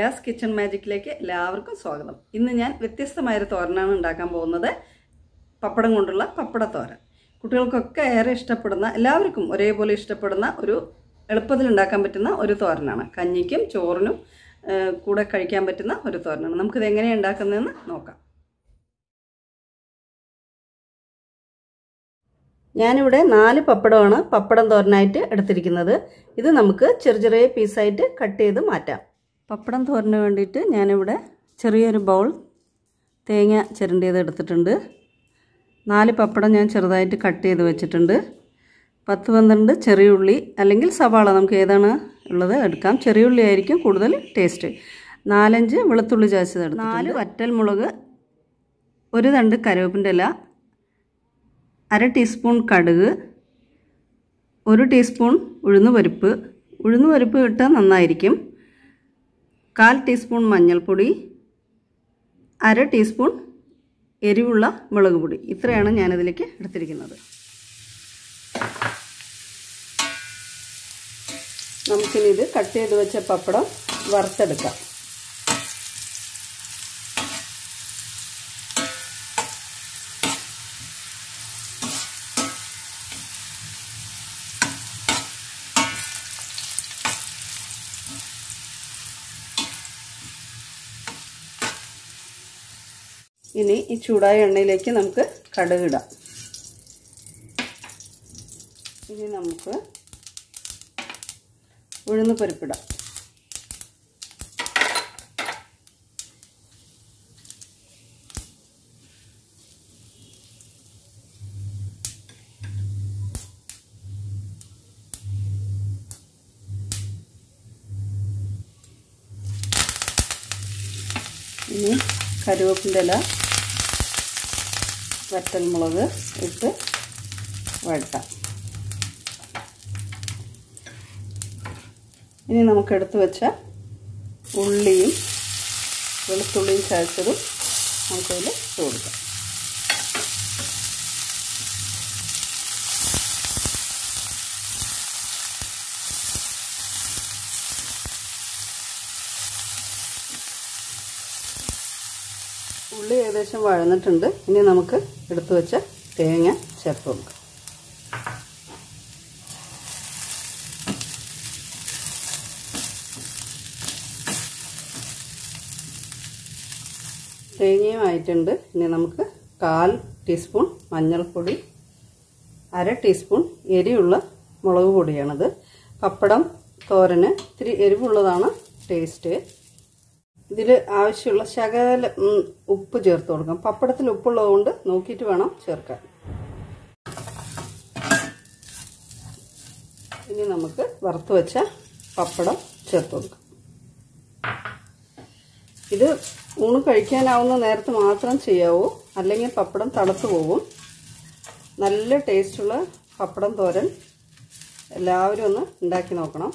Riyas kitchen മാജിക്കിലേക്ക് എല്ലാവർക്കും സ്വാഗതം ഇന്ന് ഞാൻ വ്യത്യസ്തമായൊരു തോരനാണ് ഉണ്ടാക്കാൻ പോകുന്നത് പപ്പടം കൊണ്ടുള്ള പപ്പടത്തോരൻ കുട്ടികൾക്കൊക്കെ ഏറെ ഇഷ്ടപ്പെടുന്ന എല്ലാവർക്കും ഒരേപോലെ ഇഷ്ടപ്പെടുന്ന ഒരു എളുപ്പത്തിൽ ഉണ്ടാക്കാൻ പറ്റുന്ന ഒരു തോരനാണ് കഞ്ഞിക്കും ചോറിനും ആ, കൂടെ കഴിക്കാൻ പറ്റുന്ന ഒരു തോരനാണ് നമുക്കിത് എങ്ങനെയാണ് ഉണ്ടാക്കുന്നതെന്ന് നോക്കാം ഞാനിവിടെ നാല് പപ്പടമാണ് പപ്പടം തോരനായിട്ട് എടുത്തിരിക്കുന്നത് ഇത് നമുക്ക് ചെറിയ ചെറിയ പീസായിട്ട് കട്ട് ചെയ്ത് മാറ്റാം പപ്പടം തോരന് വേണ്ടിയിട്ട് ഞാനിവിടെ ചെറിയൊരു ബൗൾ തേങ്ങ ചിരണ്ടിയത് എടുത്തിട്ടുണ്ട് നാല് പപ്പടം ഞാൻ ചെറുതായിട്ട് കട്ട് ചെയ്ത് വെച്ചിട്ടുണ്ട് പത്ത് പന്ത്രണ്ട് ചെറിയ ഉള്ളി അല്ലെങ്കിൽ സവാള നമുക്ക് ഏതാണ് ഉള്ളത് എടുക്കാം ചെറിയ ഉള്ളി ആയിരിക്കും കൂടുതൽ ടേസ്റ്റ് നാലഞ്ച് വെളുത്തുള്ളി ചാച്ചത് എടുത്ത് നാല് വറ്റൽ മുളക് ഒരു തണ്ട് കരുവേപ്പിൻ്റെ ഇല അര ടീസ്പൂൺ കടുക് ഒരു ടീസ്പൂൺ ഉഴുന്ന് പരിപ്പ് ഉഴുന്ന് പരിപ്പ് ഇട്ടാൽ നന്നായിരിക്കും കാൽ ടീസ്പൂൺ മഞ്ഞൾപ്പൊടി അര ടീസ്പൂൺ എരിവുള്ള മുളക് പൊടി ഇത്രയാണ് ഞാനിതിലേക്ക് എടുത്തിരിക്കുന്നത് നമുക്കിനി ഇത് കട്ട് ചെയ്ത് വെച്ച പപ്പടം വറുത്തെടുക്കാം ഇനി ഈ ചൂടായ എണ്ണയിലേക്ക് നമുക്ക് കടുകിടാം ഇനി നമുക്ക് ഉഴുന്ന് പരിപ്പിടാം ഇനി കരുവേപ്പിൻ്റെ ഇല വറ്റൽമുളക് ഇട്ട് വഴട്ടാം ഇനി നമുക്ക് എടുത്തു വെച്ച ഉള്ളിയും വെളുത്തുള്ളിയും ചതച്ചതും നമുക്കതിൽ ഇട്ട് കൊടുക്കാം ഉള്ളി ഏകദേശം വഴന്നിട്ടുണ്ട് ഇനി നമുക്ക് എടുത്തു വെച്ച തേങ്ങ ചേർത്ത് കൊടുക്കാം തേങ്ങയും ആയിട്ടുണ്ട് ഇനി നമുക്ക് കാൽ ടീസ്പൂൺ മഞ്ഞൾപ്പൊടി അര ടീസ്പൂൺ എരിയുള്ള മുളക് പൊടിയാണത് പപ്പടം തോരന് ഇത്തിരി എരിവുള്ളതാണ് ടേസ്റ്റ് ഇതിൽ ആവശ്യമുള്ള ശകല ഉപ്പ് ചേർത്ത് കൊടുക്കാം പപ്പടത്തിൽ ഉപ്പുള്ളത് കൊണ്ട് നോക്കിയിട്ട് വേണം ചേർക്കാൻ ഇനി നമുക്ക് വറുത്ത് വെച്ച പപ്പടം ചേർത്ത് കൊടുക്കാം ഇത് ഊണ് കഴിക്കാനാവുന്ന നേരത്ത് മാത്രം ചെയ്യാവൂ അല്ലെങ്കിൽ പപ്പടം തണുത്ത് പോകും നല്ല ടേസ്റ്റുള്ള പപ്പടം തോരൻ എല്ലാവരും ഒന്ന് ഉണ്ടാക്കി നോക്കണം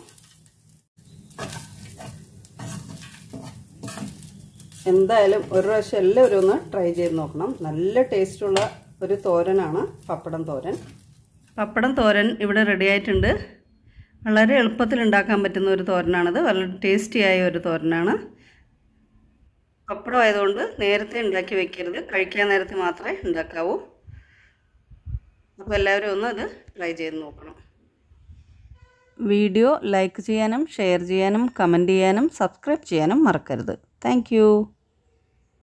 എന്തായാലും ഒരു പ്രാവശ്യം എല്ലാവരും ഒന്ന് ട്രൈ ചെയ്ത് നോക്കണം നല്ല ടേസ്റ്റുള്ള ഒരു തോരനാണ് പപ്പടം തോരൻ പപ്പടം തോരൻ ഇവിടെ റെഡി ആയിട്ടുണ്ട് വളരെ എളുപ്പത്തിൽ ഉണ്ടാക്കാൻ പറ്റുന്ന ഒരു തോരനാണിത് വളരെ ടേസ്റ്റിയായ ഒരു തോരനാണ് പപ്പടം ആയതുകൊണ്ട് നേരത്തെ ഉണ്ടാക്കി വെക്കരുത് കഴിക്കാൻ നേരത്തെ മാത്രമേ ഉണ്ടാക്കാവൂ അപ്പോൾ എല്ലാവരും ഒന്ന് ഇത് ട്രൈ ചെയ്ത് നോക്കണം വീഡിയോ ലൈക്ക് ചെയ്യാനും ഷെയർ ചെയ്യാനും കമൻറ്റ് ചെയ്യാനും സബ്സ്ക്രൈബ് ചെയ്യാനും മറക്കരുത് താങ്ക്